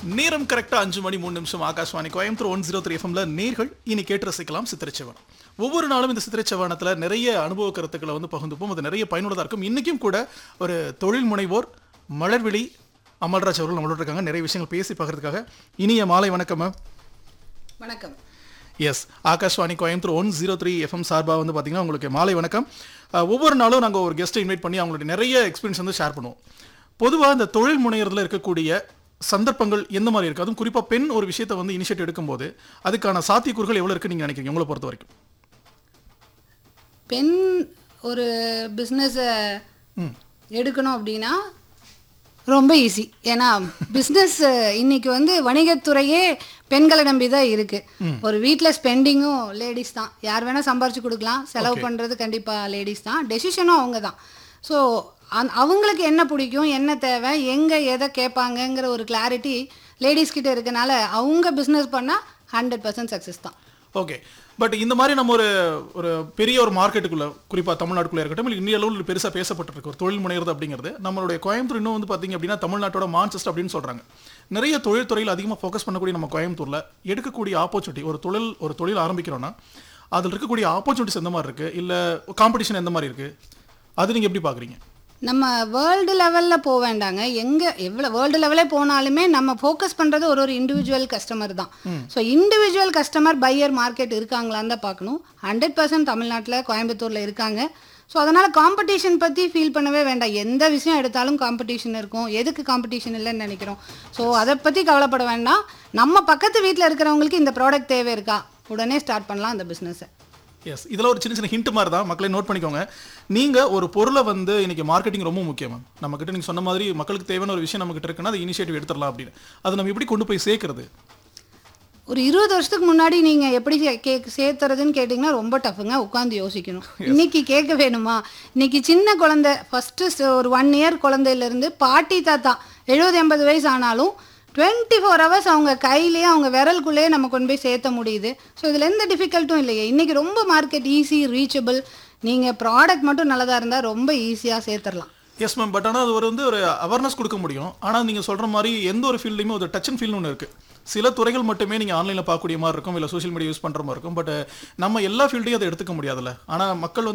நேரம் கரெக்டாக அஞ்சு மணி மூணு நிமிஷம் Akashvani Coimbatore one zero three எஃப்எம்ல நேர்கள் இனி கேட்டு ரசிக்கலாம் சித்திரைச்சவனம் ஒவ்வொரு நாளும் இந்த சித்திரைச்சவனத்தில் நிறைய அனுபவ கருத்துக்களை வந்து பகிர்ந்துப்போம் அது நிறைய பயனுள்ளதாக இருக்கும் இன்றைக்கும் கூட ஒரு தொழில் முனைவோர் மலர்விழி அமல்ராஜ் அவர்கள் நம்மளோட இருக்காங்க நிறைய விஷயங்கள் பேசி பகிர்றதுக்காக இனிய மாலை வணக்கம் மேம் வணக்கம் yes Akashvani Coimbatore one zero three FM சார்பாக வந்து பார்த்தீங்கன்னா உங்களுக்கு மாலை வணக்கம் அஹ், ஒவ்வொரு நாளும் நாங்கள் ஒரு கெஸ்ட்டை இன்வைட் பண்ணி அவங்களுடைய நிறைய எக்ஸ்பீரியன்ஸ் வந்து ஷேர் பண்ணுவோம் பொதுவாக இந்த தொழில் முனையறதுல இருக்கக்கூடிய சந்தர்ப்பங்கள் எந்த மாதிரி இருக்குது அதுவும் குறிப்பாக பெண் ஒரு விஷயத்தை வந்து இனிஷியேட் எடுக்கும்போது அதுக்கான சாத்தியக்கூறுகள் எவ்வளோ இருக்குன்னு நீங்கள் நினைக்கிறீங்க உங்களை பொறுத்த வரைக்கும் பெண் ஒரு பிஸ்னஸை எடுக்கணும் அப்படின்னா ரொம்ப ஈஸி ஏன்னா பிஸ்னஸ் இன்னைக்கு வந்து வணிகத்துறையே பெண்களை நம்பி தான் இருக்கு ஒரு வீட்டில் ஸ்பெண்டிங்கும் லேடிஸ் தான் யார் வேணால் சம்பாரிச்சு கொடுக்கலாம் செலவு பண்ணுறது கண்டிப்பாக லேடிஸ் தான் டெசிஷனும் அவங்க தான் ஸோ அந் அவங்களுக்கு என்ன பிடிக்கும் என்ன தேவை எங்கே எதை கேட்பாங்கங்கிற ஒரு கிளாரிட்டி லேடிஸ் கிட்ட இருக்கனால அவங்க பிஸ்னஸ் பண்ணால் ஹண்ட்ரட் பர்சன்ட் சக்ஸஸ் தான் ஓகே பட் இந்த மாதிரி நம்ம ஒரு ஒரு பெரிய ஒரு மார்க்கெட்டுக்குள்ள குறிப்பாக தமிழ்நாட்டுக்குள்ள இருக்கட்டும் இல்லை இந்திய அளவில் பெருசாக பேசப்பட்டிருக்கு ஒரு தொழில் முனைகிறது அப்படிங்கிறது நம்மளுடைய கோயம்புத்தூர் இன்னும் வந்து பார்த்தீங்க அப்படின்னா தமிழ்நாட்டோட மான்செஸ்டர் அப்படின்னு சொல்கிறாங்க நிறைய தொழில் துறையில் அதிகமாக ஃபோக்கஸ் பண்ணக்கூடிய நம்ம கோயம்புத்தூரில் எடுக்கக்கூடிய ஆப்பர்ச்சுனிட்டி ஒரு தொழில் ஒரு தொழில் ஆரம்பிக்கிறோன்னா அதில் இருக்கக்கூடிய ஆப்பர்ச்சுனிட்டிஸ் எந்த மாதிரி இருக்குது இல்லை காம்படிஷன் எந்த மாதிரி இருக்குது அது நீங்கள் எப்படி பார்க்குறீங்க நம்ம வேர்ல்டு லெவலில் போக வேண்டாங்க எங்கே எவ்வளோ வேர்ல்டு லெவலே போனாலுமே நம்ம ஃபோக்கஸ் பண்ணுறது ஒரு ஒரு இண்டிவிஜுவல் கஸ்டமர் தான் so individual customer buyer market இருக்காங்களான்னு தான் பார்க்கணும் ஹண்ட்ரட் பர்சன்ட் தமிழ்நாட்டில் கோயம்புத்தூரில் இருக்காங்க ஸோ அதனால் காம்படிஷன் பற்றி ஃபீல் பண்ணவே வேண்டாம் எந்த விஷயம் எடுத்தாலும் காம்படிஷன் இருக்கும் எதுக்கு காம்படிஷன் இல்லைன்னு நினைக்கிறோம் ஸோ அதை பற்றி கவலைப்பட வேண்டாம் நம்ம பக்கத்து வீட்டில் இருக்கிறவங்களுக்கு இந்த ப்ராடக்ட் தேவை இருக்கா உடனே ஸ்டார்ட் பண்ணலாம் அந்த பிஸ்னஸை எஸ் இதில் ஒரு சின்ன சின்ன ஹிண்ட் மாதிரி தான் மக்களை நோட் பண்ணிக்கோங்க நீங்கள் ஒரு பொருளை வந்து இன்னைக்கு மார்க்கெட்டிங் ரொம்ப முக்கியம் மேம் நம்மக்கிட்ட நீங்கள் சொன்ன மாதிரி மக்களுக்கு தேவையான ஒரு விஷயம் நம்மகிட்ட இருக்குன்னா அதை இனிஷியேட்டிவ் எடுத்துடலாம் அப்படின்னு அதை நம்ம எப்படி கொண்டு போய் சேர்க்கறது ஒரு இருபது வருஷத்துக்கு முன்னாடி நீங்கள் எப்படி சே- கேக் சேர்த்துறதுன்னு கேட்டிங்கன்னா ரொம்ப டஃப்புங்க உட்காந்து யோசிக்கணும் இன்னைக்கு கேட்க வேணுமா இன்னைக்கு சின்ன குழந்தை ஃபஸ்ட்டு ஒரு ஒன் இயர் குழந்தையிலேருந்து பாட்டி தாத்தா எழுபது எண்பது வயசு ஆனாலும் டுவெண்ட்டி ஃபோர் ஹவர்ஸ் அவங்க கையிலேயே அவங்க விரலுக்குள்ளேயே நம்ம கொண்டு போய் சேர்த்த முடியுது ஸோ இதில் எந்த டிஃபிகல்ட்டும் இல்லையே இன்றைக்கி ரொம்ப மார்க்கெட் ஈஸி ரீச்சபிள் நீங்கள் ப்ராடக்ட் மட்டும் நல்லதாக இருந்தால் ரொம்ப ஈஸியாக சேர்த்துடலாம் எஸ் மேம் பட் ஆனால் அது ஒரு வந்து ஒரு அவேர்னஸ் கொடுக்க முடியும் ஆனால் நீங்கள் சொல்கிற மாதிரி எந்த ஒரு ஃபீல்டுலையுமே ஒரு டச் அண்ட் ஃபீல்னு ஒன்று இருக்குது சில துறைகள் மட்டுமே நீங்கள் ஆன்லைனில் பார்க்கக்கூடிய மாதிரி இருக்கும் இல்லை சோஷியல் மீடியா யூஸ் பண்ணுற மாதிரி இருக்கும் பட் நம்ம எல்லா ஃபீல்டையும் அதை எடுத்துக்க முடியாதுல்ல ஆனால் மக்கள் வந்து